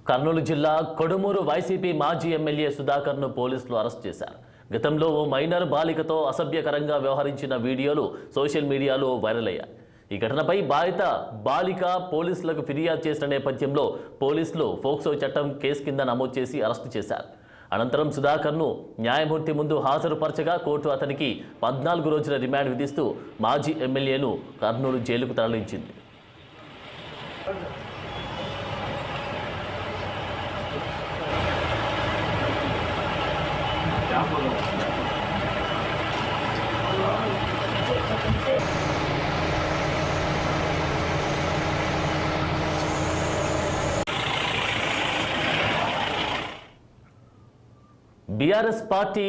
కర్నూలు జిల్లా కొడుమూరు వైసీపీ మాజీ ఎమ్మెల్యే సుధాకర్ను పోలీసులు అరెస్ట్ చేశారు గతంలో ఓ మైనర్ బాలికతో అసభ్యకరంగా వ్యవహరించిన వీడియోలు సోషల్ మీడియాలో వైరల్ అయ్యాయి ఈ ఘటనపై బాధిత బాలిక పోలీసులకు ఫిర్యాదు చేసిన నేపథ్యంలో పోలీసులు ఫోక్సో చట్టం కేసు కింద నమోదు చేసి అరెస్టు చేశారు అనంతరం సుధాకర్ను న్యాయమూర్తి ముందు హాజరుపరచగా కోర్టు అతనికి పద్నాలుగు రోజుల రిమాండ్ విధిస్తూ మాజీ ఎమ్మెల్యేను కర్నూలు జైలుకు తరలించింది బీఆర్ఎస్ పార్టీ